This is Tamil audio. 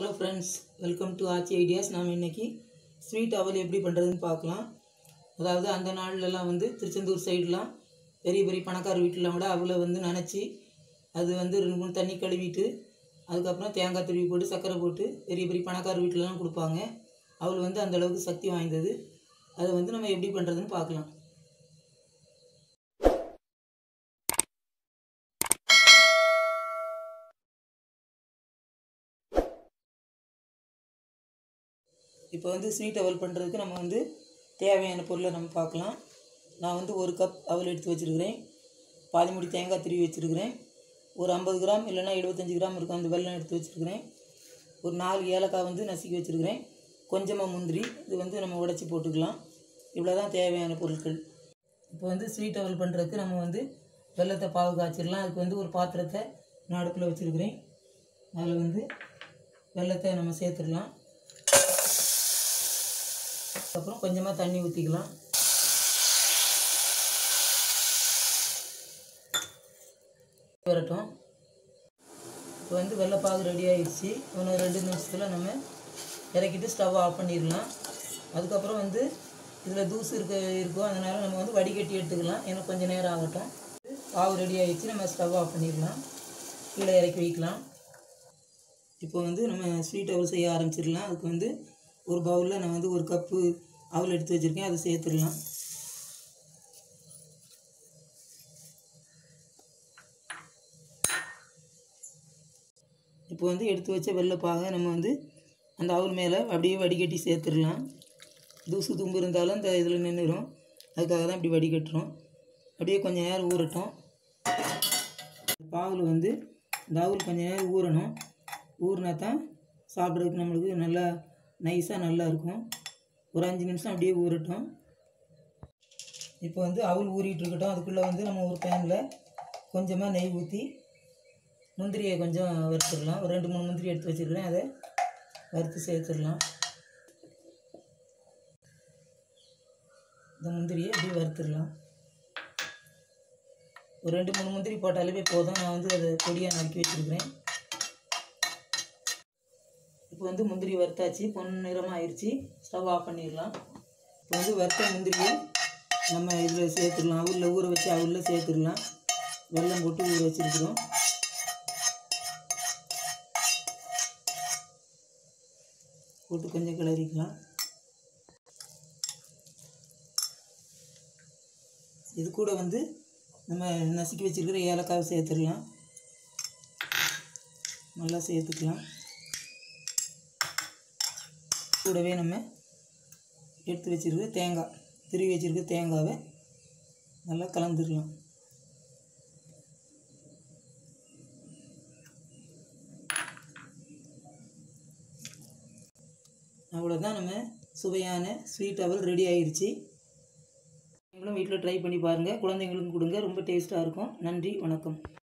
hello friends welcome to Aachi ideas நாம் இன்னைக்கு ஸ்வீட் அவல் எப்படி பண்ணுறதுன்னு பார்க்கலாம் அதாவது அந்த நாள்லலாம் வந்து திருச்செந்தூர் சைடுலாம் பெரிய பெரிய பணக்கார வீட்டிலாம் கூட அவளை வந்து நனைச்சி அது வந்து ரெண்டு மூணு தண்ணி கழுவிட்டு அதுக்கப்புறம் தேங்காய் துருவி போட்டு சர்க்கரை போட்டு பெரிய பெரிய பணக்கார வீட்டிலலாம் கொடுப்பாங்க அவள் வந்து அந்த அளவுக்கு சக்தி வாய்ந்தது அதை வந்து நம்ம எப்படி பண்ணுறதுன்னு பார்க்கலாம் இப்போ வந்து ஸ்வீட் அவல் பண்ணுறதுக்கு நம்ம வந்து தேவையான பொருளை நம்ம பார்க்கலாம் நான் வந்து ஒரு கப் அவல் எடுத்து வச்சுருக்கிறேன் பாதி முடி தேங்காய் திருவி வச்சுருக்கிறேன் ஒரு ஐம்பது கிராம் இல்லைன்னா எழுபத்தஞ்சி கிராம் இருக்கும் அந்த வெல்லம் எடுத்து வச்சுருக்கிறேன் ஒரு நாலு ஏலக்காய் வந்து நசுக்கி வச்சுருக்கிறேன் கொஞ்சமாக முந்திரி இது வந்து நம்ம உடச்சி போட்டுக்கலாம் இவ்வளோ தான் தேவையான பொருட்கள் இப்போ வந்து ஸ்வீட் அவல் பண்ணுறதுக்கு நம்ம வந்து வெள்ளத்தை பாகு காய்ச்சிடலாம் அதுக்கு வந்து ஒரு பாத்திரத்தை நான் அடுப்பில் வச்சுருக்கிறேன் அதில் வந்து வெள்ளத்தை நம்ம சேர்த்துடலாம் அப்புறம் கொஞ்சமாக தண்ணி ஊற்றிக்கலாம் வரட்டும் இப்போ வந்து வெள்ளைப்பாகு ரெடி ஆயிடுச்சு இன்னும் ரெண்டு நிமிஷத்தில் நம்ம இறக்கிட்டு ஸ்டவ் ஆஃப் பண்ணிடலாம் அதுக்கப்புறம் வந்து இதில் தூசு இருக்க இருக்கும் அதனால் நம்ம வந்து வடிகட்டி எடுத்துக்கலாம் ஏன்னா கொஞ்சம் நேரம் ஆகட்டும் பாவு ரெடி ஆயிடுச்சு நம்ம ஸ்டவ் ஆஃப் பண்ணிடலாம் கீழே இறக்கி வைக்கலாம் இப்போ வந்து நம்ம ஸ்வீட் அவல் செய்ய ஆரம்பிச்சிடலாம் அதுக்கு வந்து ஒரு பவுலில் நான் வந்து ஒரு கப்பு அவல் எடுத்து வச்சுருக்கேன் அதை சேர்த்துடலாம் இப்போ வந்து எடுத்து வச்ச வெள்ளைப்பாக நம்ம வந்து அந்த அவல் மேலே அப்படியே வடிகட்டி சேர்த்துடலாம் தூசு தும்பு இருந்தாலும் இந்த இதில் நின்றுடும் அதுக்காக தான் இப்படி வடிகட்டுறோம் அப்படியே கொஞ்சம் நேரம் ஊறட்டும் பாவில் வந்து இந்த அவல் கொஞ்சம் நேரம் ஊறணும் ஊறினா தான் சாப்பிட்றதுக்கு நம்மளுக்கு நல்லா நைஸாக நல்லா இருக்கும் ஒரு அஞ்சு நிமிஷம் அப்படியே ஊறட்டும் இப்போ வந்து அவல் ஊறிட்டு இருக்கட்டும் அதுக்குள்ளே வந்து நம்ம ஒரு பேனில் கொஞ்சமாக நெய் ஊற்றி முந்திரியை கொஞ்சம் வறுத்துடலாம் ஒரு ரெண்டு மூணு முந்திரி எடுத்து வச்சுருக்கிறேன் அதை வறுத்து சேர்த்துடலாம் இந்த முந்திரியை அப்படியே வறுத்துடலாம் ஒரு ரெண்டு மூணு முந்திரி போட்டாலே போதும் நான் வந்து அதை பொடியாக நறுக்கி வச்சுருக்கிறேன் இப்போ வந்து முந்திரி வறுத்தாச்சு பொன் நிறமாக ஆயிடுச்சு ஸ்டவ் ஆஃப் பண்ணிடலாம் இப்போ வந்து வறுத்த முந்திரியை நம்ம இதில் சேர்த்துடலாம் அவலில் ஊற வச்சு அவலில் சேர்த்துடலாம் வெல்லம் போட்டு ஊற வச்சுருக்குறோம் போட்டு கொஞ்சம் கிளறிக்கலாம் இது கூட வந்து நம்ம நசுக்கி வச்சுருக்கிற ஏலக்காவை சேர்த்துடலாம் நல்லா சேர்த்துக்கலாம் கூடவே நம்ம எடுத்து வச்சுருக்க தேங்காய் திருவி வச்சுருக்க தேங்காவை நல்லா கலந்துடலாம் அவ்வளோதான் நம்ம சுவையான ஸ்வீட் அவல் ரெடி ஆயிடுச்சு நீங்களும் வீட்டில் ட்ரை பண்ணி பாருங்கள் குழந்தைங்களுக்கும் கொடுங்க ரொம்ப டேஸ்ட்டாக இருக்கும் நன்றி வணக்கம்